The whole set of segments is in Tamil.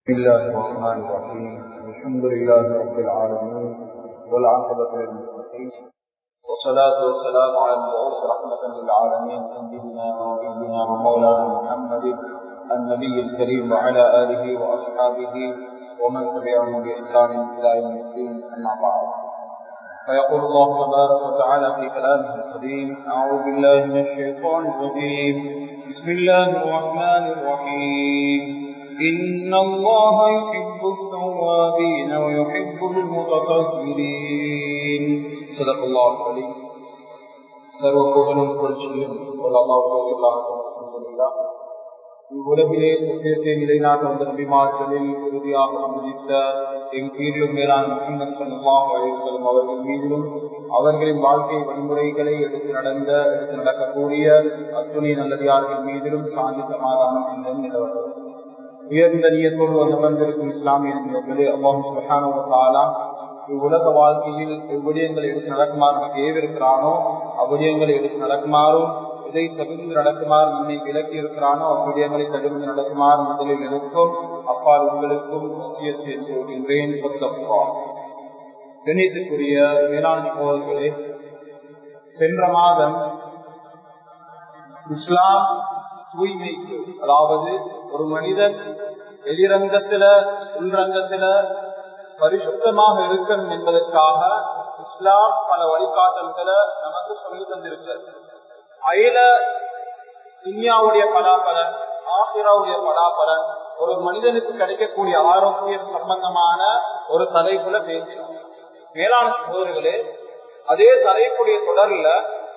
بسم الله الرحمن الرحيم الحمد لله رب العالمين والعاقبة للمتقين والصلاة والسلام على المبعوث رحمة للعالمين سيدنا ونبينا ومولانا محمد النبي الكريم وعلى آله وأصحابه ومن تبعهم بإحسان إلى يوم الدين أما بعد فيقول الله تبارك وتعالى في كلامه القديم أعوذ بالله من الشيطان الرجيم بسم الله الرحمن الرحيم إن الله يحب التوابين ويحب المتطهرين صدق الله العظيم சர்வ புகழும் புகழ்ச்சியும் இவ்வுலகிலே சத்தியத்தை நிலைநாட்ட வந்த நபிமார்களில் உறுதியாக அனுமதித்த என் கீழிலும் மேலான முகமது சல்லாஹ் அலிசல்லம் அவர்கள் மீதிலும் அவர்களின் வாழ்க்கை வழிமுறைகளை எடுத்து நடந்த எடுத்து நடக்கக்கூடிய அத்துணை நல்லதியார்கள் மீதிலும் சாந்தி சமாதானம் என்றும் நிலவரம் உயர்ந்த நீயத்தோடு வந்து வந்திருக்கும் இஸ்லாமிய நண்பர்களே அல்லாஹ் சுபஹானா இவ்வுலக வாழ்க்கையில் எவ்விடயங்களை எடுத்து நடக்குமாறு ஏவிருக்கிறானோ அவ்விடயங்களை எடுத்து நடக்குமாறும் இதை தகுந்து நடக்குமாறு நம்மை விலக்கி இருக்கிறானோ அவ்விடயங்களை தகுந்து நடக்குமாறு முதலில் எனக்கும் அப்பால் உங்களுக்கும் முக்கியத்தை சொல்கின்றேன் கணியத்துக்குரிய மேலாண் சோழர்களே சென்ற மாதம் இஸ்லாம் தூய்மைக்கு அதாவது ஒரு மனிதன் வெளிரங்கத்தில உள்ரங்கத்தில பரிசுத்தமாக இருக்கணும் என்பதற்காக இஸ்லாம் பல வழிகாட்டல்களை நமக்கு சொல்லி தந்திருக்கிறது அயல துன்யாவுடைய பலாபலன் ஆசிராவுடைய பலாபலன் ஒரு மனிதனுக்கு கிடைக்கக்கூடிய ஆரோக்கியம் சம்பந்தமான ஒரு தலைப்புல பேசினோம் மேலான சோதர்களே அதே தலைப்புடைய தொடர்ல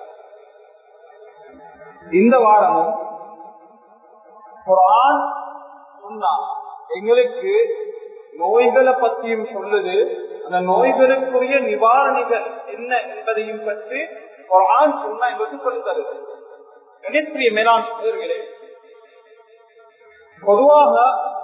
இந்த வாரமும் குரான் சொன்னா எங்களுக்கு நோய்களை பற்றியும் சொல்லுது அந்த நோய்களுக்குரிய நிவாரணிகள் என்ன என்பதையும் பற்றி குரான் சொன்னா எங்களுக்கு சொல்லி தருது கணிப்பிரிய மேலாண் சோதர்களே பொதுவாக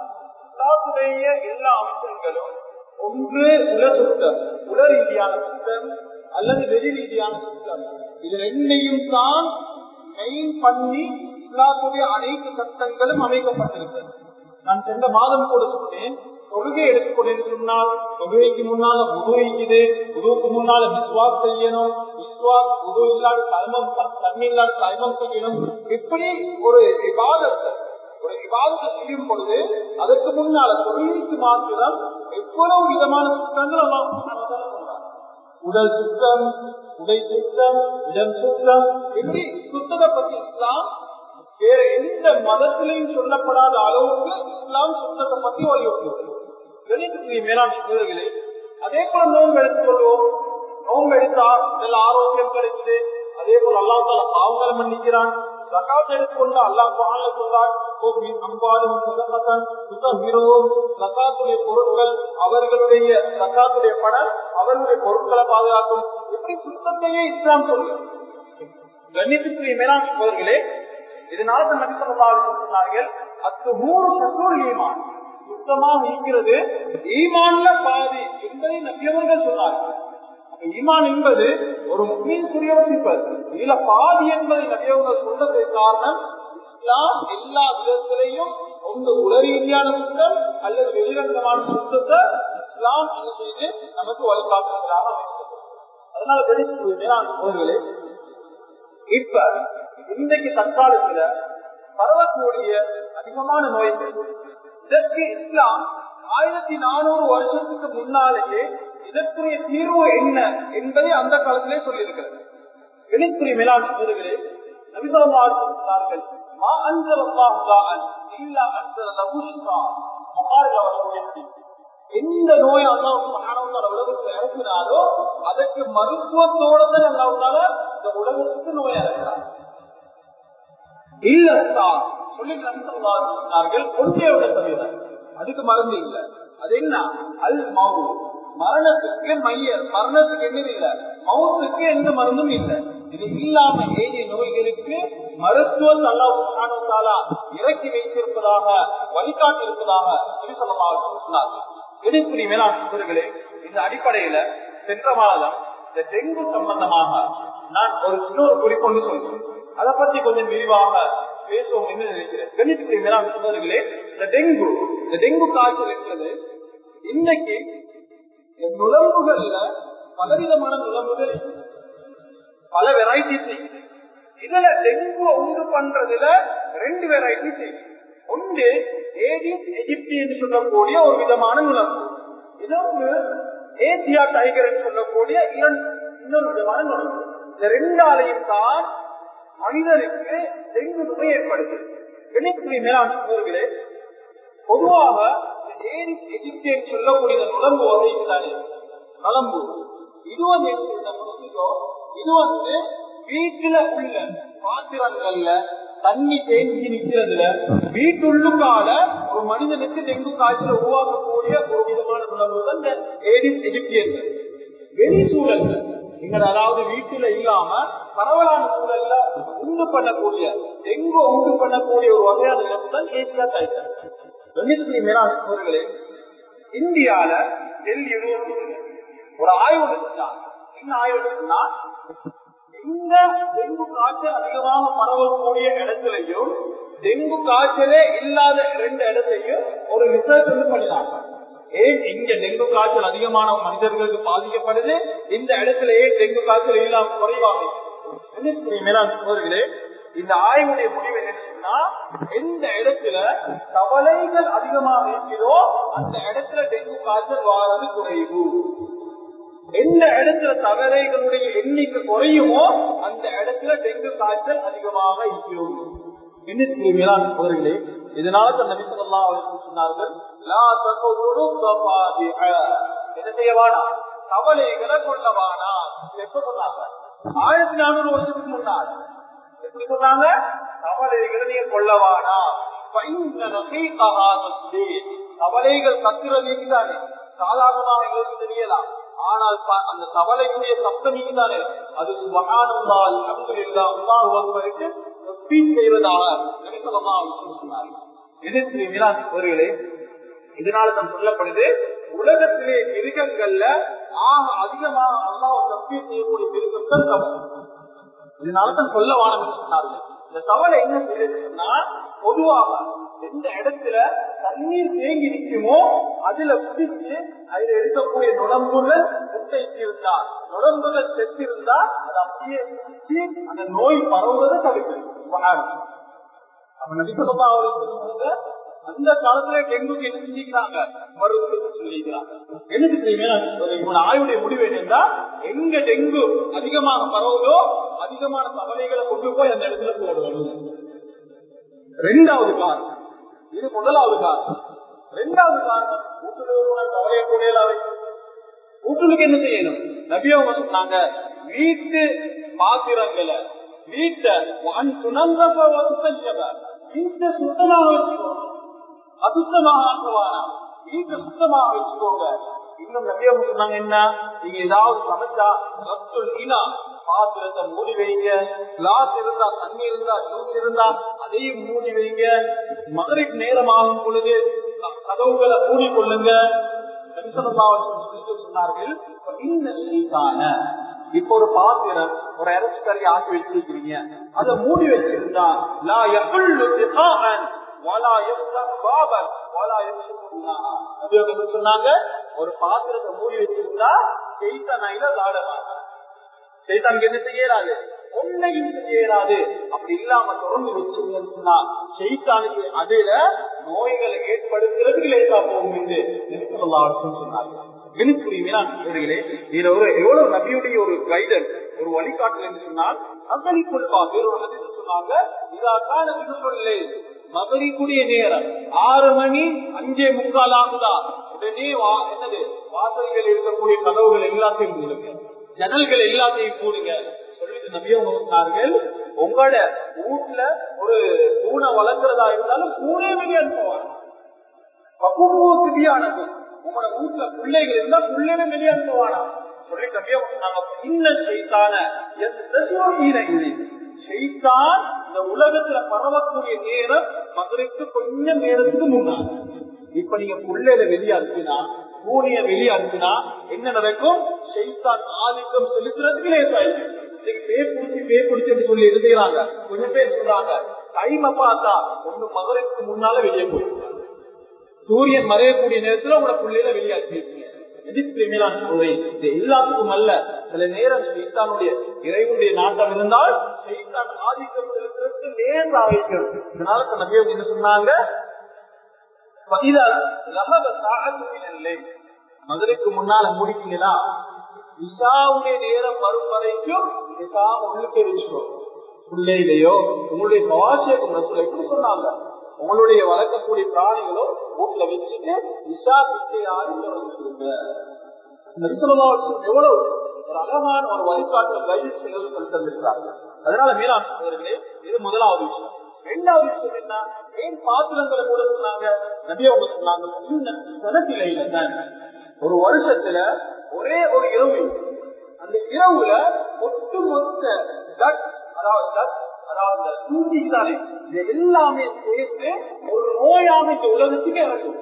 எல்லா அம்சங்களும் ஒன்று உல சுத்தம் உல ரீதியான சுத்தம் அல்லது வெளி ரீதியான சுத்தம் இது ரெண்டையும் தான் மெயின் பண்ணி இஸ்லாத்துடைய அனைத்து சட்டங்களும் அமைக்கப்பட்டிருக்கிறது நான் சென்ற மாதம் கூட சொன்னேன் தொழுகை எடுத்துக்கொண்டு சொன்னால் தொழுகைக்கு முன்னால புது இருக்குது புதுவுக்கு முன்னால விஸ்வாஸ் செய்யணும் விஸ்வாஸ் புது இல்லாத தலைமம் தண்ணி இல்லாத தலைமம் செய்யணும் இப்படி ஒரு விவாதத்தை ஒரு விவாதத்தை செய்யும் பொழுது அதற்கு முன்னால தொழுகைக்கு மாத்திரம் எவ்வளவு விதமான சுத்தங்கள் உடல் சுத்தம் உடை சுத்தம் இடம் சுத்தம் இப்படி சுத்தத்தை பத்தி இஸ்லாம் வேற எந்த மதத்திலையும் சொல்லப்படாத அளவுக்கு இஸ்லாம் சுத்தத்தை பத்தி வலியுறுத்துகிறது கணிதத்துக்கு மேலாண் சூழல்களே அதே போல நோன்பு எடுத்துக்கொள்வோம் நோன்பு எடுத்தா நல்ல ஆரோக்கியம் கிடைக்குது அதே போல அல்லா தால பாவங்களை மன்னிக்கிறான் சக்காத் எடுத்துக்கொண்டு அல்லாஹ் குரான்ல சொல்றான் அம்பாலும் சதகத்தன் சுத்தம் சக்காத்துடைய பொருட்கள் அவர்களுடைய சக்காத்துடைய பணம் அவர்களுடைய பொருட்களை பாதுகாக்கும் எப்படி சுத்தத்தையே இஸ்லாம் சொல்லு கண்ணியத்துக்குரிய மேலாண் சோழர்களே இதனால நபிசல்லார்கள் சொன்னார்கள் அத்து மூணு சத்துரு ஈமான் சுத்தமாக இருக்கிறது ஈமான்ல பாதி என்பதை நபியவர்கள் சொன்னார்கள் ஈமான் என்பது ஒரு முக்கியக்குரிய சிப்பல் இதுல பாதி என்பதை நபியவர்கள் சொன்னது காரணம் இஸ்லாம் எல்லா விதத்திலையும் ஒன்று உளரீதியான சுத்தம் அல்லது வெளிரங்கமான சுத்தத்தை இஸ்லாம் என்ன செய்து நமக்கு வழிகாட்டுகிறாக அதனால வெளியே இப்ப இன்றைக்கு தற்காலத்துல பரவக்கூடிய அதிகமான நோய்கள் இதற்கு இஸ்லாம் ஆயிரத்தி நானூறு வருஷத்துக்கு முன்னாலேயே இதற்குரிய தீர்வு என்ன என்பதை அந்த காலத்திலே சொல்லியிருக்கிறது வெளிப்புரிய மேலாண் சோதர்களே நபிசல்லார்கள் மா அஞ்சலான் இல்லா அஞ்சல் எந்த நோய் அல்லாஹ் உலகத்தில் இறக்கினாலோ அதற்கு மருத்துவத்தோட தான் அல்லாஹால இந்த உலகத்துக்கு நோய் இறக்கிறார் இல்லத்தான் சொல்லி சொன்னார்கள் ஒன்றே விட தவிர அதுக்கு மருந்து இல்லை அது என்ன அல் மவு மரணத்துக்கு மைய மரணத்துக்கு என்ன இல்லை மவுத்துக்கு எந்த மருந்தும் இல்லை இது இல்லாம ஏனைய நோய்களுக்கு மருத்துவம் நல்லா இறக்கி வைத்திருப்பதாக வழிகாட்டி இருப்பதாக சொன்னார் எடுப்புரி மேலாண்மைகளே இந்த அடிப்படையில சென்ற மாதம் இந்த டெங்கு சம்பந்தமாக நான் ஒரு இன்னொரு குறிக்கொண்டு சொல்றேன் அதை பற்றி கொஞ்சம் விரிவாக பேசுவோம் என்று நினைக்கிறேன் கணித்துக்குரிய மேலாண் சொன்னவர்களே இந்த டெங்கு இந்த டெங்கு காய்ச்சல் என்பது இன்னைக்கு இந்த நுழம்புகள்ல பலவிதமான நுழம்புகள் இருக்கு. பல வெரைட்டிஸ் இதுல டெங்கு உண்டு பண்றதுல ரெண்டு வெரைட்டிஸ் இருக்கு ஒன்று ஏடிஸ் எஜிப்டி என்று சொல்லக்கூடிய ஒரு விதமான நுழம்பு இன்னொன்று ஏசியா டைகர் என்று சொல்லக்கூடிய இரண்டு இன்னொரு விதமான நுழம்பு இந்த ரெண்டாலையும் தான் மனிதருக்கு டெங்கு நோய் ஏற்படுது கணிப்புரிய மேலாண் சோழர்களே பொதுவாக இந்த ஏடிஸ் எஜிப்டி என்று சொல்லக்கூடிய இந்த நுழம்பு வகை தானே நலம்பு இது வந்து என்ன முஸ்லிமோ இது வந்து வீட்டுல உள்ள பாத்திரங்கள்ல தண்ணி தேங்கி நிக்கிறதுல வீட்டுள்ளுக்கால ஒரு மனிதனுக்கு டெங்கு காய்ச்சல் உருவாக்கக்கூடிய ஒரு விதமான உணவு தான் இந்த ஏடிஸ் எஜிப்தியர்கள் வெளி சூழல்ல நீங்கள் அதாவது வீட்டுல இல்லாம பரவலான சூழல்ல உண்டு பண்ணக்கூடிய டெங்கு உண்டு பண்ணக்கூடிய ஒரு வகையான இடம் தான் ஏசியா டைகர் கணிதத்தின் மேலான சோழர்களே இந்தியால டெல்லி யூனிவர்சிட்டியில ஒரு ஆய்வு எடுத்துட்டாங்க என்ன ஆய்வு எடுத்துனா இந்த டெங்கு காய்ச்சல் அதிகமாக பரவக்கூடிய இடத்துலையும் டெங்கு காய்ச்சலே இல்லாத இரண்டு இடத்தையும் ஒரு ரிசர்ச் வந்து பண்ணினாங்க ஏன் இங்க டெங்கு காய்ச்சல் அதிகமான மனிதர்களுக்கு பாதிக்கப்படுது இந்த இடத்துல ஏன் டெங்கு காய்ச்சல் இல்லாம குறைவாக மேலாண் சோதர்களே இந்த ஆய்வுடைய முடிவு என்னன்னா எந்த இடத்துல கவலைகள் அதிகமாக இருக்கிறதோ அந்த இடத்துல டெங்கு காய்ச்சல் வாரது குறைவு எந்த இடத்துல தவறைகளுடைய எண்ணிக்கை குறையுமோ அந்த இடத்துல டெங்கு காய்ச்சல் அதிகமாக இருக்கும் சோதர்களே இதனால தான் நபி சொல்லா சொன்னார்கள் என்ன செய்யவானா கவலைகளை கொள்ளவானா எப்ப சொன்னாங்க ஆயிரத்தி நானூறு வருஷத்துக்கு முன்னாள் எப்படி சொன்னாங்க கவலைகளை நீங்க கொள்ளவானா கவலைகள் கத்துறது தானே சாதாரணமாக எங்களுக்கு தெரியலாம் ஆனால் அந்த கவலைக்குரிய சப்தம் தானே அது சுபகானந்தா அல்ஹம்துலில்லா அல்லாஹ் அக்பருக்கு தஸ்பீஹ் செய்வதாக நபி ஸல்லல்லாஹு அலைஹி வஸல்லம் சொன்னார்கள் இது மீரான் அவர்களே இதனால தான் சொல்லப்படுது உலகத்திலே மிருகங்கள்ல ஆக அதிகமாக அல்லாஹ் தஸ்பீஹ் செய்யக்கூடிய மிருகம் தான் தவறு இதனாலதான் சொல்ல வானம் சொன்னார்கள் இந்த தவளை என்ன செய்யுதுன்னா பொதுவாக எந்த இடத்துல தண்ணீர் தேங்கி நிற்குமோ அதுல குடிச்சு அதுல இருக்கக்கூடிய நுழம்புகள் முட்டைக்கு இருந்தா நுழம்புகள் செத்திருந்தா அது அப்படியே குடிச்சு அந்த நோய் பரவுவதை தவிர்க்கிறது அப்ப நடிப்பதா அவருக்கு அந்த காலத்துல டெங்குக்கு என்ன செஞ்சுக்கிறாங்க மருந்து சொல்லிக்கிறாங்க எனக்கு தெரியுமே ஆய்வுடைய முடிவு என்னன்னா எங்க டெங்கு அதிகமாக பரவுதோ அதிகமான தவளைகளை கொண்டு போய் அந்த இடத்துல போடுவோம் ரெண்டாவது காரணம் இது முதலாவது காரணம் ரெண்டாவது காரணம் வீட்டுல தவளைய கூடையில வீட்டுக்கு என்ன செய்யணும் நபியவங்க சொன்னாங்க வீட்டு பாத்திரங்களை வீட்டை வீட்டை சுத்தமாக வச்சுக்கோங்க அசுத்தமாக ஆக்குவானா வீட்டை சுத்தமாக வச்சுக்கோங்க இன்னும் நிறைய சொன்னாங்க என்ன நீங்க ஏதாவது சமைச்சா ரத்துனா பாத்திரத்தை மூடி வைங்க கிளாஸ் இருந்தா தண்ணி இருந்தா ஜூஸ் இருந்தா அதையும் மூடி வைங்க மதுரைக்கு நேரம் ஆகும் பொழுது கதவுகளை மூடி கொள்ளுங்க சொன்னார்கள் இப்ப ஒரு பாத்திரம் ஒரு இறைச்சி கறி ஆக்கி வச்சிருக்கிறீங்க அதை மூடி வச்சிருந்தா நான் சொன்னாங்க ஒரு பாத்திரத்தை மூடி வச்சிருந்தா செய்தானையில விளாடமாங்க செய்தானுக்கு என்ன செய்யறாது ஒன்னையும் செய்யறாது அப்படி இல்லாம தொடர்ந்து வச்சிருந்தா செய்தானுக்கு அதுல நோய்களை ஏற்படுத்துறதுக்கு லேசா போகும் என்று சொன்னாங்க எவ்வளவு நபியுடைய ஒரு கைடல் ஒரு வழிகாட்டல் என்று சொன்னால் அகலி கொள்வா வேறொரு சொன்னாங்க இதாக்கான சொல்லு மகரிக்குரிய நேரம் ஆறு மணி அஞ்சே முக்கால் ஆகுதா உடனே என்னது வாசல்கள் இருக்கக்கூடிய கதவுகள் எல்லாத்தையும் மூடுங்க ஜன்னல்கள் எல்லாத்தையும் கூடுங்க சொல்லிட்டு நபியவங்க சொன்னார்கள் உங்களோட வீட்டுல ஒரு பூனை வளர்க்கிறதா இருந்தாலும் பூனை வெளியே அனுப்புவாங்க பக்குவத்துதியானது உங்களோட வீட்டுல பிள்ளைகள் இருந்தா பிள்ளைகளை வெளியே அனுப்புவானா சொல்லி நபியவங்க சொன்னாங்க இன்னும் செய்தான எந்த செய்தான் இந்த உலகத்துல பரவக்கூடிய நேரம் மதுரைக்கு கொஞ்சம் நேரத்துக்கு முன்னாடி இப்ப நீங்க புள்ளையில வெளியே அனுப்பினா பூனைய வெளியே அனுப்பினா என்ன நடக்கும் செய்தான் ஆதிக்கம் செலுத்துறதுக்கு லேசாயிருக்கு இன்னைக்கு பேர் பிடிச்சி பேர் பிடிச்சி சொல்லி எழுதுகிறாங்க கொஞ்சம் பேர் சொல்றாங்க டைமை பார்த்தா ஒண்ணு மகருக்கு முன்னால வெளியே போயிருக்காங்க சூரியன் மறையக்கூடிய நேரத்துல உங்களோட பிள்ளையில வெளியாக்கிருக்கீங்க எல்லாத்துக்கும் அல்ல சில நேரம் சைத்தானுடைய இறைவனுடைய நாட்டம் இருந்தால் சைத்தான் ஆதிக்கம் செலுத்துறதுக்கு நேர்ந்து ஆகிக்கிறது இதனால நபியை என்ன சொன்னாங்க மதுரைக்கு முன்னால முடிக்கீங்களா இஷாவுடைய நேரம் வரும் வரைக்கும் இஷா உள்ளுக்கு வச்சுக்கணும் பிள்ளையிலையோ உங்களுடைய கவாசியத்தை எப்படி சொன்னாங்க உங்களுடைய வளர்க்கக்கூடிய பிராணிகளோ வீட்டுல வச்சுட்டு இஷா பிச்சையாரும் எவ்வளவு ஒரு அழகான ஒரு வழிகாட்டு கைது தந்திருக்கிறாங்க அதனால மீனாட்சி இது முதலாவது விஷயம் ரெண்டாவது விஷயம் என்ன ஏன் பாத்திரங்களை கூட சொன்னாங்க நபி அவங்க சொன்னாங்க சனத்திலையில தான் ஒரு வருஷத்துல ஒரே ஒரு இரவு அந்த இரவுல ஒட்டுமொத்த அதாவது அதாவது தூண்டி தானே இது எல்லாமே சேர்ந்து ஒரு நோயாக இந்த உலகத்துக்கு இறக்கும்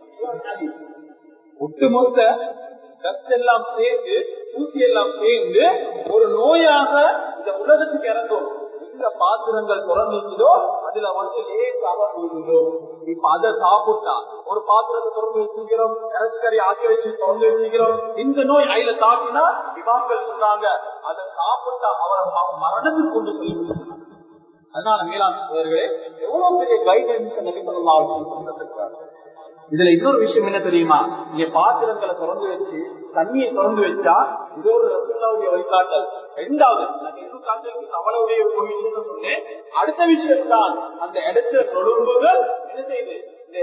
ஒட்டுமொத்த டஸ்ட் எல்லாம் சேர்ந்து ஊசி எல்லாம் சேர்ந்து ஒரு நோயாக இந்த உலகத்துக்கு இறங்கும் எந்த பாத்திரங்கள் திறந்துச்சதோ அதுல வந்து லேசாக போயிடும் இப்ப அதை சாப்பிட்டா ஒரு பாத்திரத்தை திறந்து வச்சுக்கிறோம் இறச்சிக்கறி ஆக்கி வச்சு திறந்து வச்சுக்கிறோம் இந்த நோய் அதுல தாக்கினா இமாம்கள் சொன்னாங்க அதை சாப்பிட்டா அவரை மரணத்துக்கு கொண்டு சொல்லி அதனால மேலாண் சோழர்களே எவ்வளவு பெரிய கைடன்ஸ் நடிப்பதெல்லாம் இதுல இன்னொரு விஷயம் என்ன தெரியுமா இங்க பாத்திரங்களை திறந்து வச்சு தண்ணியை திறந்து வச்சா இது ஒரு ரசூல்லாவுடைய வழிகாட்டல் ரெண்டாவது நான் எது காட்டலுக்கு அவளுடைய ஒரு விஷயம் சொன்னேன் அடுத்த விஷயம் தான் அந்த இடத்துல தொடர்புகள் என்ன செய்யுது இந்த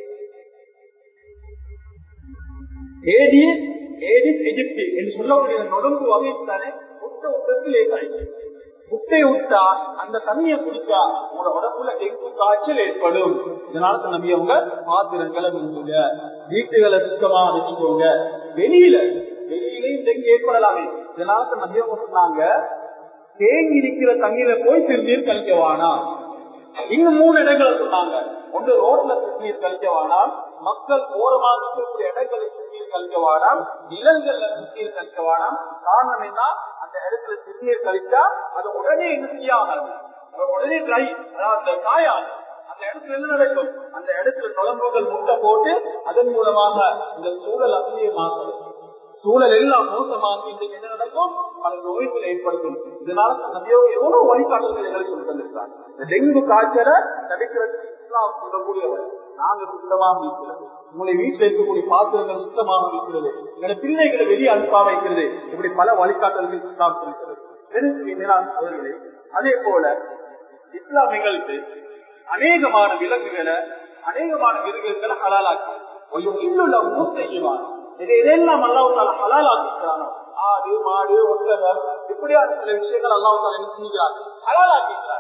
ஏடி ஏடிஸ் எஜிப்டி என்று சொல்லக்கூடிய நொடம்பு வகை தானே முட்டை உற்பத்தி லேசாயிடுச்சு முட்டையை விட்டா அந்த தண்ணியை குடிச்சா உங்களோட உடம்புல டெங்கு காய்ச்சல் ஏற்படும் இதனால நம்பி அவங்க பாத்திரங்களை மிஞ்சுங்க வீட்டுகளை சுத்தமா வச்சுக்கோங்க வெளியில வெளியிலையும் டெங்கு ஏற்படலாமே இதனால நம்பி அவங்க சொன்னாங்க தேங்கி இருக்கிற தண்ணீர போய் திருநீர் கழிக்க வேணாம் இன்னும் மூணு இடங்களை சொன்னாங்க ஒன்று ரோட்ல திருநீர் கழிக்க வேணாம் மக்கள் ஓரமாக இருக்கக்கூடிய இடங்களில் திருநீர் கழிக்க வேணாம் நிலங்கள்ல திருநீர் கழிக்க வேணாம் காரணம் என்ன அந்த இடத்துல திருநீர் கழிச்சா அது உடனே என்ன செய்யாது உடனே ட்ரை அதாவது அந்த காயாது அந்த இடத்துல என்ன நடக்கும் அந்த இடத்துல நுழம்புகள் முட்டை போட்டு அதன் மூலமாக இந்த சூழல் அப்படியே மாறும் சூழல் எல்லாம் மோசமாகி இன்றைக்கு என்ன நடக்கும் பல நோய்களை ஏற்படுத்தும் இதனால நபியோ எவ்வளவு வழிகாட்டுதல் எங்களுக்கு சொல்லி தந்திருக்கிறார் இந்த டெங்கு காய்ச்சலை தடுக்கிறதுக்கு இஸ்லாம் சொல்லக்கூடியவர் நாங்க சுத்தமாக இருக்கிறது உங்களை வீட்டில் இருக்கக்கூடிய பாத்திரங்கள் சுத்தமாக இருக்கிறது எங்களுடைய பிள்ளைகளை வெளியே அனுப்பாம வைக்கிறது இப்படி பல வழிகாட்டல்கள் இஸ்லாம் இருக்கிறது அவர்களே அதே போல இஸ்லாம் எங்களுக்கு அநேகமான விலங்குகளை அநேகமான விலங்குகளை ஹலாலாக்கி இன்னுள்ள மூத்தையுவான் இது இதெல்லாம் அல்லாவுத்தால ஹலாலாக்கிக்கிறானோ ஆடு மாடு ஒட்டகம் இப்படியான சில விஷயங்கள் அல்லாவுத்தால என்ன செஞ்சுக்கிறார் ஹலாலாக்கிக்கிறார்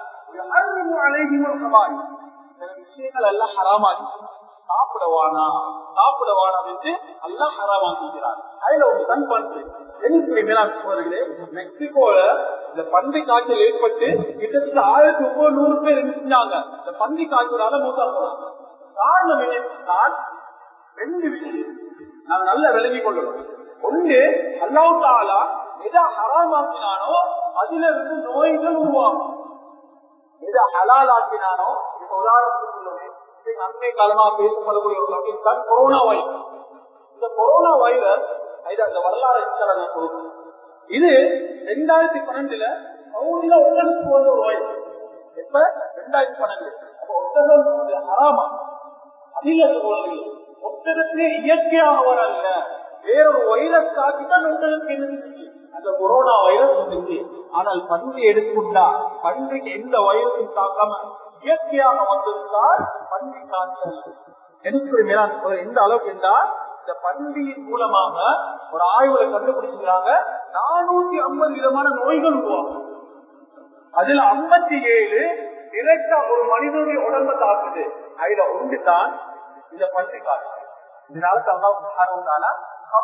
சில விஷயங்கள் எல்லாம் ஹராமாக்கி சாப்பிடவானா சாப்பிடவானா என்று எல்லாம் ஹராமாக்கிறார் அதுல ஒரு கண் பண்பு சோதர்களே மெக்சிகோல இந்த பன்றி காய்ச்சல் ஏற்பட்டு கிட்டத்தட்ட ஆயிரத்தி ஒன்பது நூறு பேர் இருந்தாங்க இந்த பன்றி காய்ச்சலால மூத்தா போறாங்க காரணம் என்னன்னா ரெண்டு விஷயம் நாங்க நல்லா விளங்கி கொள்ளணும் ஒன்று அல்லாவுத்தாலா எதை ஹராமாக்கினானோ அதுல இருந்து நோய்கள் உருவாகும் எதை ஹலாலாக்கினானோ இப்ப உதாரணத்துக்கு சொல்லுவேன் அண்மை காலமா பேசப்படக்கூடிய ஒரு டாபிக் தான் கொரோனா வைரஸ் இந்த கொரோனா வைரஸ் அந்த வரலாறு எச்சலனை கொடுக்கும் இது ரெண்டாயிரத்தி பன்னெண்டுல சவுதியில ஒட்டகத்துக்கு வந்த ஒரு வைரஸ் எப்ப ரெண்டாயிரத்தி பன்னெண்டு அப்ப ஒட்டகம் ஹராமா அதிக சோழர்கள் ஒட்டகத்திலே இயற்கையாக வரல வேறொரு வைரஸ் காட்டிதான் ஒட்டகத்துக்கு இருந்துச்சு அந்த கொரோனா வைரஸ் வந்துச்சு ஆனால் பன்றி எடுத்துக்கொண்டா பன்றிக்கு எந்த வைரஸும் தாக்காம இயற்கையாக வந்திருந்தால் பன்றி காய்ச்சல் எடுத்து எந்த அளவுக்கு என்றால் இந்த பன்றியின் மூலமாக ஒரு ஆய்வுல கண்டுபிடிச்சிருக்காங்க நானூத்தி ஐம்பது விதமான நோய்கள் உருவாகும் அதுல ஐம்பத்தி ஏழு டிரெக்டா ஒரு மனிதனுடைய உடம்ப தாக்குது அதுல ஒன்று தான் இந்த பன்றி காய்ச்சல் இதனால தான்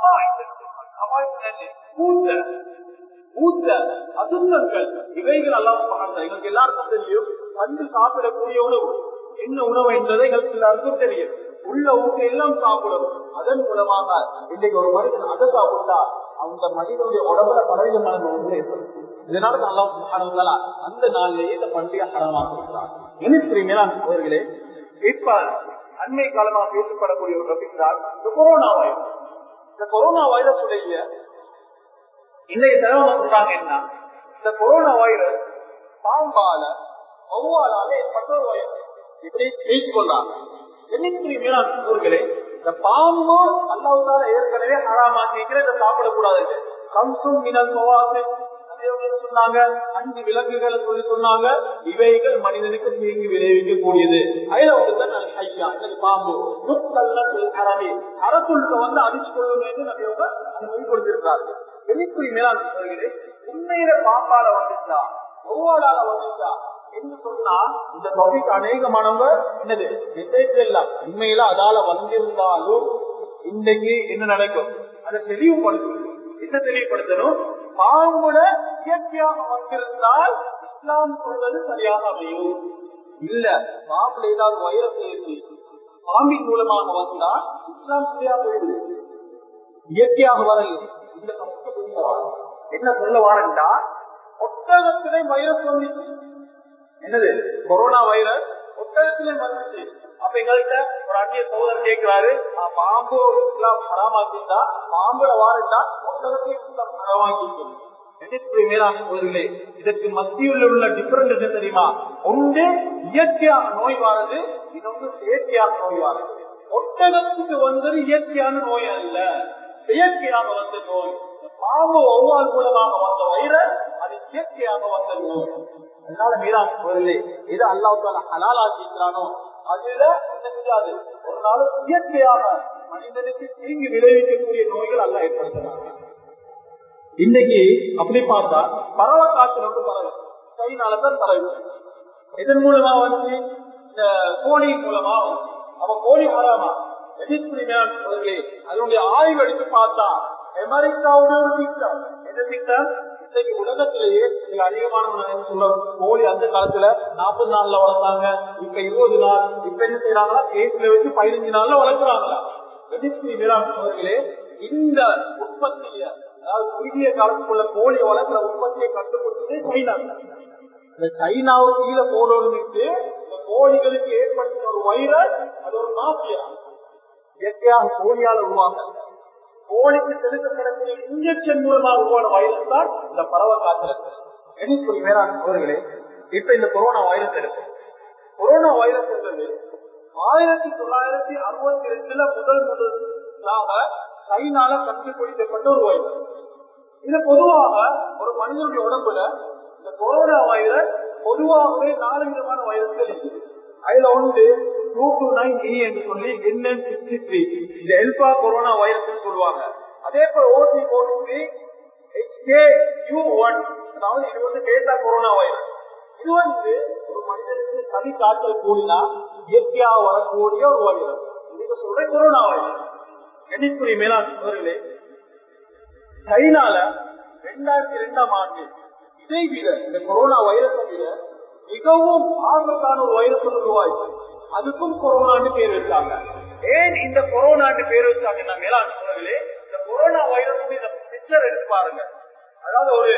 பூத்த பூத்த அசுத்தங்கள் இவைகள் எல்லாம் எங்களுக்கு எல்லாருக்கும் தெரியும் பந்து சாப்பிடக்கூடிய உணவு என்ன உணவு என்பதை எங்களுக்கு எல்லாருக்கும் தெரியும் உள்ள ஊட்ட எல்லாம் சாப்பிடும் அதன் மூலமாக இன்னைக்கு ஒரு மனிதன் அதை சாப்பிட்டா அந்த மனிதனுடைய உடம்புல பலவிதமான நோய்கள் ஏற்படும் இதனால நல்லா சுகாதாரங்களா அந்த நாளிலேயே இந்த பண்டிகை ஹரமாக இருக்கிறார் என்ன அவர்களே இப்ப அண்மை காலமாக பேசப்படக்கூடிய ஒரு டாபிக் தான் இந்த கொரோனா வைரஸ் இந்த கொரோனா வைரஸ் உடைய இன்னைக்கு தலைவங்க சொல்றாங்க என்ன இந்த கொரோனா வைரஸ் பாம்பால ஒவ்வாலால ஏற்பட்ட ஒரு வைரஸ் இப்படி பேசிக் கொள்றாங்க என்னைக்கு மேலாண் ஊர்களே இந்த பாம்பு அல்லாவுதால ஏற்கனவே ஹராமாக்கிக்கிற இதை சாப்பிடக்கூடாது கம்சும் மினல் போவாது சொன்னாங்க அஞ்சு விலங்குகளை சொல்லி சொன்னாங்க இவைகள் மனிதனுக்கு தீங்கு விளைவிக்க கூடியது அதுல ஒன்றுதான் ஐயா பாம்பு அரபி அரசுள்ள வந்து அடிச்சு கொள்ளும் என்று நம்ம அனுமதி கொடுத்திருக்கிறார்கள் வெளிக்குறி மேலாண் உண்மையில பாம்பால வந்துச்சா ஒவ்வொருளால வந்துச்சா என்று சொன்னா இந்த டாபிக் அநேகமானவங்க என்னது எல்லாம் உண்மையில அதால வந்திருந்தாலும் இன்னைக்கு என்ன நடக்கும் அதை தெளிவுபடுத்தணும் என்ன தெளிவுபடுத்தணும் பாம்புல இயற்கையாக வந்திருந்தால் இஸ்லாம் சொல்றது சரியாக அமையும் இல்ல பாம்புல ஏதாவது வைரஸ் ஏற்றி பாம்பின் மூலமாக வந்தா இஸ்லாம் சரியாக போயிடுது இயற்கையாக வரல இந்த என்ன சொல்ல வாரண்டா ஒட்டகத்திலே வைரஸ் வந்துச்சு என்னது கொரோனா வைரஸ் ஒட்டகத்திலே வந்துச்சு அப்ப எங்கள்கிட்ட ஒரு அந்நிய சோதரர் கேட்கிறாரு பாம்பு இஸ்லாம் ஹராமாக்கிட்டா பாம்புல வாரண்டா ஒட்டகத்தை இஸ்லாம் ஹராமாக்கிட்டு இதற்கு மத்தியில் உள்ள டிஃபரண்ட் என்ன தெரியுமா ஒன்று இயற்கையாக நோய் வாரது இன்னொன்று செயற்கையாக நோய் வாரது ஒட்டகத்துக்கு வந்தது இயற்கையான நோய் அல்ல செயற்கையாக வந்த நோய் பாம்பு ஒவ்வாறு மூலமாக வந்த வைரஸ் அது இயற்கையாக வந்த நோய் அதனால மீறான் பொருளே இது அல்லாவுக்கான ஹலாலாக்கிக்கிறானோ அதுல என்ன செய்யாது ஒரு நாள் இயற்கையாக மனிதனுக்கு தீங்கு விளைவிக்கக்கூடிய நோய்கள் அல்ல ஏற்படுத்துறாங்க இன்னைக்கு அப்படி பார்த்தா பறவை காய்ச்சல் வந்து பரவல் சைனாலதான் பரவு இதன் மூலமா வந்து இந்த கோழியின் மூலமா அவ கோழி வராமா அதனுடைய ஆய்வு எடுத்து பார்த்தா அமெரிக்காவுடைய ஒரு திட்டம் என்ன திட்டம் இன்னைக்கு உலகத்திலேயே மிக அதிகமான சொல்ல கோழி அந்த காலத்துல நாற்பது நாள்ல வளர்த்தாங்க இப்ப இருபது நாள் இப்ப என்ன செய்யறாங்களா ஏசுல வச்சு பதினஞ்சு நாள்ல வளர்க்குறாங்களா அவர்களே இந்த உற்பத்திய அதாவது குறுகிய காலத்துக்குள்ள கோழி வளர்க்கிற உற்பத்தியை கட்டுப்படுத்தது சைனா இந்த சைனாவுக்கு கீழே போடணும்னுட்டு இந்த கோழிகளுக்கு ஏற்படுத்தின ஒரு வைரஸ் அது ஒரு மாஃபியா இயற்கையாக கோழியால உருவாங்க கோழிக்கு செலுத்தப்படக்கூடிய இன்ஜெக்ஷன் மூலமா உருவான வைரஸ் தான் இந்த பறவை காய்ச்சல் எனக்கு மேலான அவர்களே இப்ப இந்த கொரோனா வைரஸ் இருக்கு கொரோனா வைரஸ் என்பது ஆயிரத்தி தொள்ளாயிரத்தி அறுபத்தி ரெண்டுல முதல் முதலாக சைனால கண்டுபிடிக்கப்பட்ட ஒரு வைரஸ் இது பொதுவாக ஒரு மனிதனுடைய உடம்புல இந்த கொரோனா வைரஸ் பொதுவாகவே நாலு விதமான வைரஸ்கள் இருக்குது அதுல ஒன்று டூ டூ நைன் இ என்று சொல்லி என்என் சிக்ஸ்டி த்ரீ இந்த எல்பா கொரோனா வைரஸ் சொல்லுவாங்க அதே போல OC forty three HK U one அதாவது இது வந்து டேட்டா கொரோனா வைரஸ் இது வந்து ஒரு மனிதனுக்கு சளி காய்ச்சல் கூடினா இயற்கையாக வரக்கூடிய ஒரு வைரஸ் இதுக்கு சொல்ற கொரோனா வைரஸ் எண்ணிக்குரிய மேலாண்மை சைனால ரெண்டாயிரத்தி இரண்டாம் ஆண்டு இதை விட இந்த கொரோனா வைரஸை விட மிகவும் ஆபத்தான ஒரு வைரஸ் உருவாயிச்சு அதுக்கும் கொரோனான்னு பேர் வச்சாங்க ஏன் இந்த கொரோனான்னு பேர் வச்சாங்கன்னா மேலாண்மை இந்த கொரோனா வைரஸ் இந்த பிக்சர் எடுத்து பாருங்க அதாவது ஒரு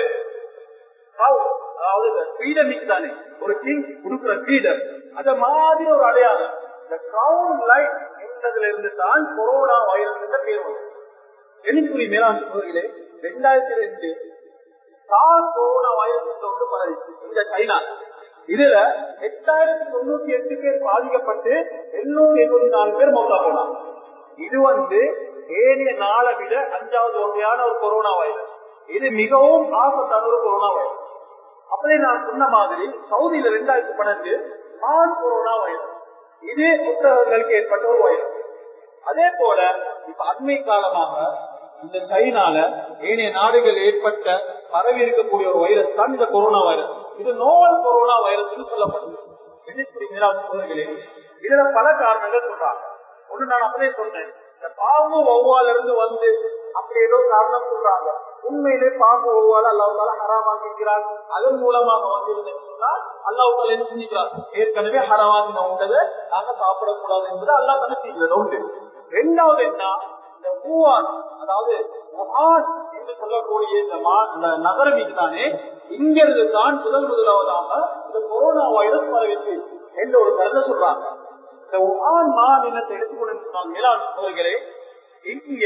அதாவது ஃப்ரீடமிக் தானே ஒரு கிங் கொடுக்குற ஃப்ரீடம் அத மாதிரி ஒரு அடையாளம் இந்த கிரவுண்ட் லைட் என்பதுல இருந்து தான் கொரோனா வைரஸ் என்ற பேர் வந்தது எண்ணிக்குறி மேலாண் சோதரிகளே ரெண்டாயிரத்தி ரெண்டு சார் கொரோனா வைரஸ் என்ற ஒன்று பரவிச்சு இந்த சைனா இதுல எட்டாயிரத்தி தொண்ணூத்தி எட்டு பேர் பாதிக்கப்பட்டு எண்ணூத்தி எண்பத்தி நாலு பேர் மௌத்தா போனாங்க இது வந்து ஏனைய நாளை விட அஞ்சாவது வகையான ஒரு கொரோனா வைரஸ் இது மிகவும் ஆபத்தான ஒரு கொரோனா வைரஸ் அப்படியே நான் சொன்ன மாதிரி சவுதியில ரெண்டாயிரத்தி பன்னெண்டு மார்ச் கொரோனா வைரஸ் இது புத்தகங்களுக்கு ஏற்பட்ட ஒரு வைரஸ் அதே போல இப்ப அண்மை காலமாக இந்த சைனால ஏனைய நாடுகள் ஏற்பட்ட பரவி இருக்கக்கூடிய ஒரு வைரஸ் தான் இந்த கொரோனா வைரஸ் இது நோவல் கொரோனா வைரஸ் சொல்லப்படுது எண்ணிக்குடி மீராசுகளே இதுல பல காரணங்கள் சொல்றாங்க ஒண்ணு நான் அப்படியே சொன்னேன் இந்த பாம்பு வௌவால இருந்து வந்து அப்படி ஏதோ காரணம் சொல்றாங்க உண்மையிலே பாம்பு ஒவ்வாறு அல்லாவுக்கால ஹராமாக்கிறார் அதன் மூலமாக வந்திருந்தேன் சொன்னால் அல்லாவுக்கால என்ன செஞ்சுக்கிறார் ஏற்கனவே ஹராமாக்கின உண்டதை நாங்க சாப்பிடக்கூடாது என்பது அல்லா தானே செய்கிறது உண்டு ரெண்டாவது என்ன இந்த மூவான் அதாவது மகான் என்று சொல்லக்கூடிய இந்த மா- இந்த நகரம் இதுதானே இங்கிருந்து தான் முதல் முதலாவதாக இந்த கொரோனா வைரஸ் பரவிச்சு என்ற ஒரு கருத்தை சொல்றாங்க இந்த உகான் மாநிலத்தை எடுத்துக்கொண்டு சொன்னாங்க மேலாண் அவர்களே இங்க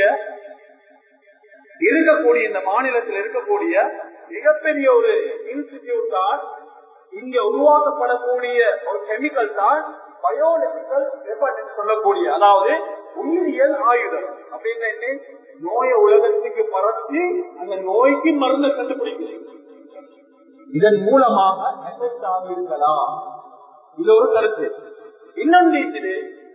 இருக்கக்கூடிய இந்த மாநிலத்தில் இருக்கக்கூடிய மிகப்பெரிய ஒரு இன்ஸ்டிடியூட் தான் இங்க உருவாக்கப்படக்கூடிய ஒரு கெமிக்கல் தான் பயோலஜிக்கல் வெப்பன் என்று சொல்லக்கூடிய அதாவது உயிரியல் ஆயுதம் அப்படின்னு என்ன நோயை உலகத்துக்கு பரப்பி அந்த நோய்க்கு மருந்தை கண்டுபிடிக்குது இதன் மூலமாக எஃபெக்ட் ஆகியிருக்கலாம் இது ஒரு கருத்து இன்னொன்று இது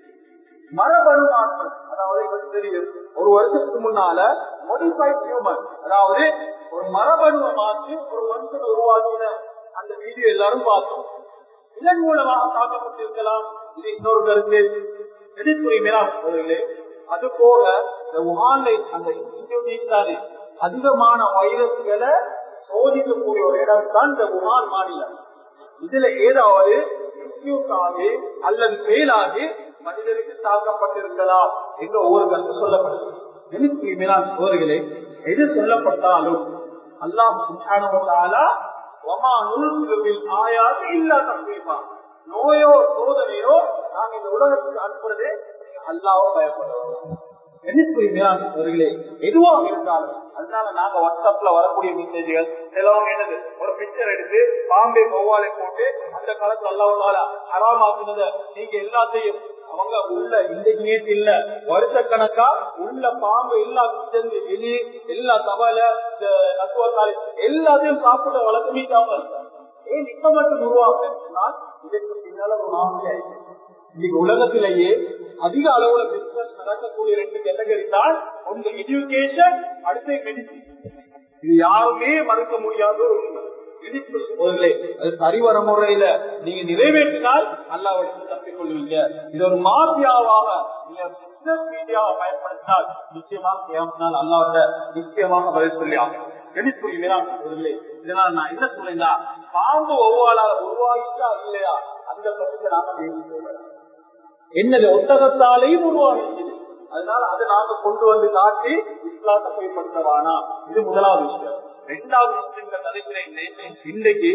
மரபணு மாற்றம் அதாவது எங்களுக்கு தெரியும் ஒரு வருஷத்துக்கு முன்னால மோடிஃபைட் ஹியூமன் அதாவது ஒரு மரபணுவை மாற்றி ஒரு மனுஷன் உருவாக்கின அந்த வீடியோ எல்லாரும் பார்த்தோம் இதன் மூலமாக தாக்கப்பட்டிருக்கலாம் இது இன்னொரு கருத்து எதிர்ப்புரை மேலாளர்களே அது போக இந்த உகான்லை அந்த இன்ஸ்டிடியூட் தானே அதிகமான வைரஸ்களை சோதிக்கக்கூடிய ஒரு இடம் தான் இந்த உகான் மாநிலம் இதுல ஏதாவது இன்ஸ்டியூட் ஆகி அல்லது ஃபெயில் ஆகி மனிதருக்கு தாக்கப்பட்டிருக்கலாம் என்ற ஒவ்வொரு கருத்து சொல்லப்படுது எனக்கு மேலாண் சோதர்களே எது சொல்லப்பட்டாலும் அல்லாஹ் சுல்தானா ஒமா நுழுசுவில் ஆயாது இல்லா தப்பீமா நோயோ சோதனையோ நாங்க இந்த உலகத்துக்கு அனுப்புறதே அல்லாவோ பயப்படுறோம் அவர்களே எதுவாக இருந்தாலும் அதனால நாங்க வாட்ஸ்அப்ல வரக்கூடிய மெசேஜ்கள் சிலவங்க என்னது ஒரு பிக்சர் எடுத்து பாம்பே மொவாலை போட்டு அந்த காலத்துல அல்லாவுனால அறாமாக்குனத நீங்க எல்லாத்தையும் அவங்க உள்ள இன்றைக்கு நேற்று இல்ல வருஷக்கணக்கா உள்ள பாம்பு எல்லா சேர்ந்து எலி எல்லா தவளை இந்த நசுவத்தாலி எல்லாத்தையும் சாப்பிட வளர்த்துமிட்டாங்க ஏன் இப்ப மட்டும் உருவாக்குன்னா இதற்கு பின்னால ஒரு நாமளே இன்னைக்கு உலகத்திலேயே அதிக அளவுல பிசினஸ் நடக்கக்கூடிய ரெண்டு கேட்டகரி தான் ஒன்று எஜுகேஷன் அடுத்த மெடிசின் இது யாருமே மறுக்க முடியாத ஒரு உண்மை ஒருங்களே அது சரிவர முறையில நீங்க நிறைவேற்றினால் அல்லாவுடைய தப்பிக் கொள்வீங்க இது ஒரு மாஃபியாவாக நீங்க பிசினஸ் மீடியாவை பயன்படுத்தினால் நிச்சயமாக கேமனால் அல்லாவோட நிச்சயமாக பதில் சொல்லி ஆகும் கணிப்புரிமையாளர்களே இதனால் நான் என்ன சொல்லேன்னா பாம்பு ஒவ்வாளால உருவாகிட்டா இல்லையா அந்த பட்சத்தை நாம பேசி என்னது ஒட்டகத்தாலையும் உருவாகிச்சு அதனால அதை நாம கொண்டு வந்து காட்டி இஸ்லாத்தை பயன்படுத்தவானா இது முதலாவது விஷயம் ரெண்டாவது விஷயங்கள் நினைக்கிறேன் இன்றைக்கு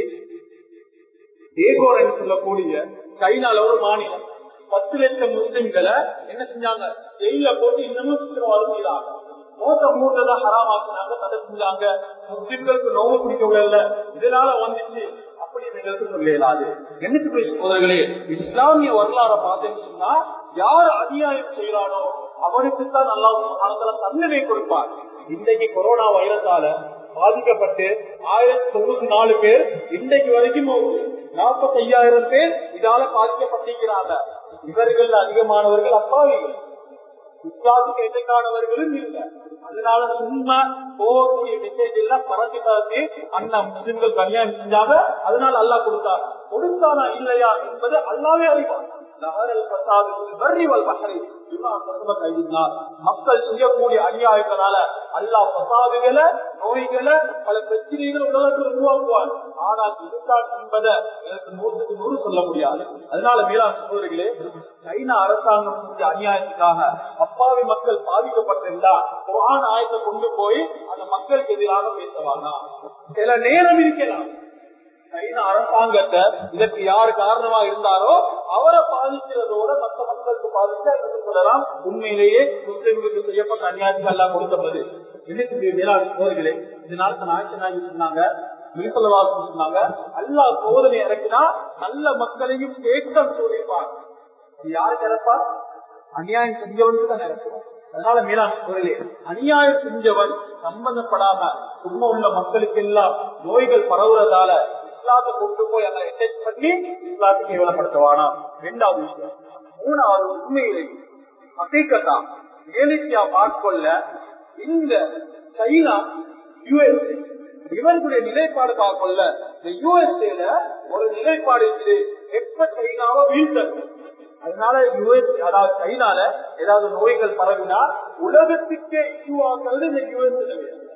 ஏகோர் என்று சொல்லக்கூடிய சைனால ஒரு மாநிலம் பத்து லட்சம் முஸ்லிம்களை என்ன செஞ்சாங்க ஜெயில போட்டு இன்னமும் சித்திரவாதம் செய்தாங்க மோச மூட்டதை ஹராமாக்குனாங்க தடை செஞ்சாங்க முஸ்லிம்களுக்கு நோவு பிடிக்க விடல இதனால வந்துச்சு அப்படி எங்களுக்கு சொல்லலாது என்னத்துக்கு சோதர்களே இஸ்லாமிய வரலாறை பார்த்தேன்னு சொன்னா யார் அநியாயம் செய்யறானோ அவனுக்கு தான் நல்லா தண்டனை கொடுப்பார் இன்றைக்கு கொரோனா வைரஸால பாதிக்கப்பட்டு ஆயிரத்தி தொண்ணூத்தி நாலு பேர் இன்றைக்கு வரைக்கும் நாற்பத்தி ஐயாயிரம் பேர் இதால பாதிக்கப்பட்டிருக்கிறாங்க இவர்கள் அதிகமானவர்கள் அப்பாவிகள் இஸ்லாத்துக்கு எதிர்க்கானவர்களும் இல்லை அதனால சும்மா போகக்கூடிய மெசேஜ் எல்லாம் பறந்து பறந்து அண்ணா முஸ்லிம்கள் கல்யாணம் செஞ்சாங்க அதனால அல்லா கொடுத்தார் கொடுத்தானா இல்லையா என்பது அல்லாவே அறிவார் மக்கள் செய்யக்கூடிய அநியாயங்களால அல்லா பசாதுகளை நோய்களை பல பிரச்சனைகள் உலகத்தில் உருவாக்குவார் ஆனால் இதுதான் என்பதை எனக்கு நூற்றுக்கு நூறு சொல்ல முடியாது அதனால மேலாண் சகோதரிகளே சைனா அரசாங்கம் செஞ்ச அநியாயத்துக்காக அப்பாவி மக்கள் பாதிக்கப்பட்டிருந்தா குரான் ஆயத்தை கொண்டு போய் அந்த மக்களுக்கு எதிராக பேசுவாங்க சில நேரம் இருக்கலாம் சைனா அரசாங்கத்தை இதற்கு யாரு காரணமா இருந்தாரோ அவரை பாதிக்கிறதோட மற்ற மக்களுக்கு பாதிச்சா என்று சொல்லலாம் உண்மையிலேயே முஸ்லிம்களுக்கு செய்யப்பட்ட அநியாயத்துக்கு எல்லாம் கொடுத்தது இதுக்கு மேலாண் சோதரிகளே இதனால நாயக்கனாகி சொன்னாங்க சொன்னாங்க அல்லா சோதனை இறக்கினா நல்ல மக்களையும் தேக்கம் சொல்லியிருப்பாங்க யாருக்கு இறப்பா அநியாயம் செஞ்சவனுக்கு தான் இறக்குவான் அதனால மீனான் குரலே அநியாயம் செஞ்சவன் சம்பந்தப்படாம சும்மா உள்ள மக்களுக்கு எல்லாம் நோய்கள் பரவுறதால இஸ்லாத்தை கொண்டு போய் அதை அட்டாச் பண்ணி இஸ்லாத்தை கேவலப்படுத்துவானா ரெண்டாவது விஷயம் மூணாவது உண்மையிலே அசைக்கத்தான் ஏலிசியா பார்க்கொள்ள இந்த சைனா யுஎஸ்ஏ இவர்களுடைய நிலைப்பாடு பார்க்கொள்ள இந்த யுஎஸ்ஏல ஒரு நிலைப்பாடு இருக்குது எப்ப சைனாவை வீழ்த்தது அதனால யுஎஸ் அதாவது சைனால ஏதாவது நோய்கள் பரவினா உலகத்துக்கே இஷ்யூ ஆகிறது இந்த யுஎஸ்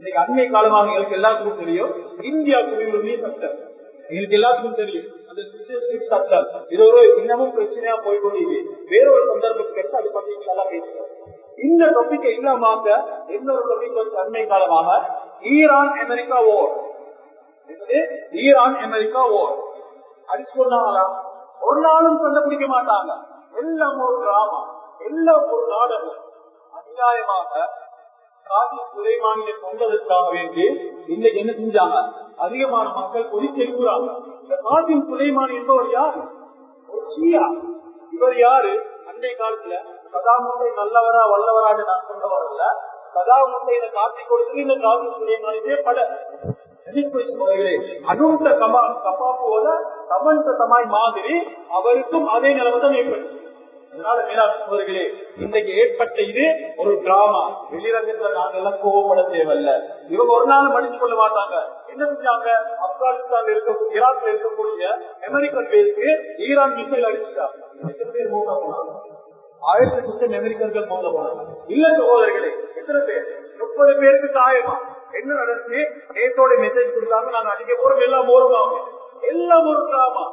இன்னைக்கு அண்மை காலமாக எங்களுக்கு எல்லாத்துக்கும் தெரியும் இந்தியா குடியுரிமை சட்டம் எங்களுக்கு எல்லாத்துக்கும் தெரியும் அந்த citizenship சட்டம் இது ஒரு இன்னமும் பிரச்சனையா போய்கொண்டிருக்கு வேற ஒரு சந்தர்ப்பம் கிடைச்சு அதை பத்தி நல்லா பேசுறோம் இந்த டாபிக்கை இல்லாமக்க இன்னொரு டாபிக் வந்து அண்மை காலமாக Iran America war Iran America war அடிச்சு கொண்டாங்களா ஒரு நாளும் கண்டுபிடிக்க மாட்டாங்க எல்லாம் ஒரு டிராமா எல்லாம் ஒரு நாடகம் அநியாயமாக காசி சுலைமானியை கொண்டதற்காக வேண்டி இன்னைக்கு என்ன செஞ்சாங்க அதிகமான மக்கள் கொதிச்செல்கிறாங்க இந்த காசி சுலைமான் என்பவர் யார் ஒரு ஷியா இவர் யாரு அன்றைய காலத்துல சதாமுத்தை நல்லவரா வல்லவரான்னு நான் சொல்றவர் இல்ல சதாமுத்தையில காட்டி கொடுத்து இந்த காசி சுலைமான் இதே பட அனுந்த கமா கப்பா போல சமந்த தமாய் மாதிரி அவருக்கும் அதே நிலைமை தான் ஏற்பட்டு அதனால மேலாண் சோதர்களே இன்றைக்கு ஏற்பட்ட இது ஒரு டிராமா வெளிரங்கத்துல நாங்க எல்லாம் கோவப்பட தேவையில்ல இவங்க ஒரு நாள் மன்னிச்சு கொள்ள மாட்டாங்க என்ன செஞ்சாங்க ஆப்கானிஸ்தான் இருக்க ஈராக்ல இருக்கக்கூடிய அமெரிக்கன் பேருக்கு ஈரான் மிசைல் அடிச்சுட்டாங்க எத்தனை பேர் மூக்க போனாங்க ஆயிரத்தி சுத்தம் அமெரிக்கர்கள் மோத போனாங்க இல்ல சகோதரர்களே எத்தனை பேர் முப்பது பேருக்கு காயமா என்ன நடந்துச்சு நேத்தோட மெசேஜ் கொடுத்தாங்க நாங்க அடிக்க போறோம் எல்லாம் போறோம் எல்லாம் ஒரு டிராமா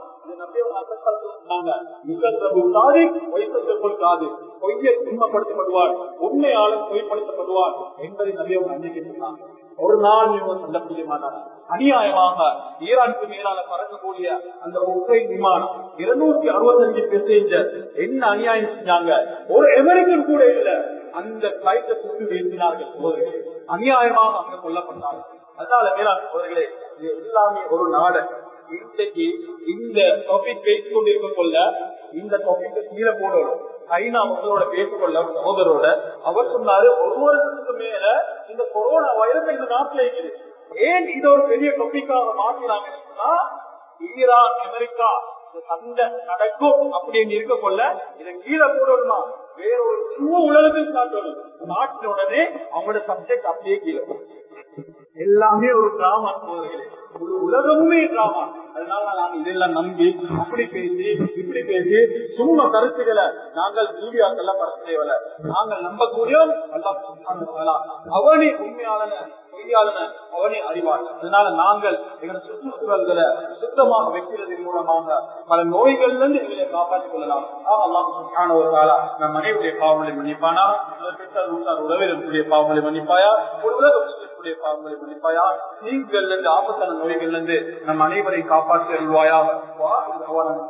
பொய்யை உண்மைப்படுத்தப்படுவார் உண்மையாளர் பொய்ப்படுத்தப்படுவார் என்பதை நபியம் அன்றைக்கு சொன்னாங்க ஒரு நாள் இவங்க சண்டை செய்ய மாட்டாங்க அநியாயமாக ஈரானுக்கு மேலால பறக்கக்கூடிய அந்த உக்ரைன் விமானம் இருநூத்தி அறுபத்தஞ்சு பேசேஞ்சர் என்ன அநியாயம் செஞ்சாங்க ஒரு அமெரிக்கன் கூட இல்ல அந்த பிளைட்டை சுட்டு வீழ்த்தினார்கள் அநியாயமாக அங்க கொல்லப்பட்டாங்க அதனால மேலாண் சோதர்களே இது எல்லாமே ஒரு நாடகம் இன்றைக்கு இந்த டாபிக் பேசிக் கொண்டிருக்க கொள்ள இந்த டாபிக் கீழே போடணும் ஐநா முதலோட பேசிக்கொள்ள சகோதரோட அவர் சொன்னாரு ஒரு வருஷத்துக்கு மேல இந்த கொரோனா வைரஸ் இந்த நாட்டுல இருக்குது ஏன் இது ஒரு பெரிய டாபிக்காக மாற்றினாங்கன்னு சொன்னா ஈரான் அமெரிக்கா சண்டை நடக்கும் அப்படின்னு இருக்க கொள்ள இதை கீழே போடணுமா வேற ஒரு சும்மா உலகத்தில் காட்டணும் நாட்டின உடனே அவங்களோட சப்ஜெக்ட் அப்படியே கீழே எல்லாமே ஒரு டிராமா சோதர்களே ஒரு உலகமுமே டிராமா அதனால நாங்க இதெல்லாம் நம்பி அப்படி பேசி இப்படி பேசி சும்மா கருத்துக்களை நாங்கள் மீடியாக்கெல்லாம் பரப்ப தேவையில்ல நாங்கள் நம்பக்கூடியவன் அவனே உண்மையாளன பொய்யாளன அவனே அறிவார் அதனால நாங்கள் எங்கள் சுற்றுச்சூழல்களை சுத்தமாக வைக்கிறதன் மூலமாக பல நோய்கள்ல இருந்து எங்களை காப்பாற்றிக் கொள்ளலாம் ஆகலாம் ஒரு காலா நம் மனைவியுடைய பாவங்களை மன்னிப்பானா பெற்றார் உற்றார் உறவினர்களுடைய பாவங்களை மன்னிப்பாயா ஒரு உலக முஸ்லிம்களுடைய பாவங்களை மன்னிப்பாயா தீங்குகள்ல இருந்து ஆபத்தான நோய்கள்ல இருந்து நம் அனைவரை காப்பாற்றி அருள்வாயா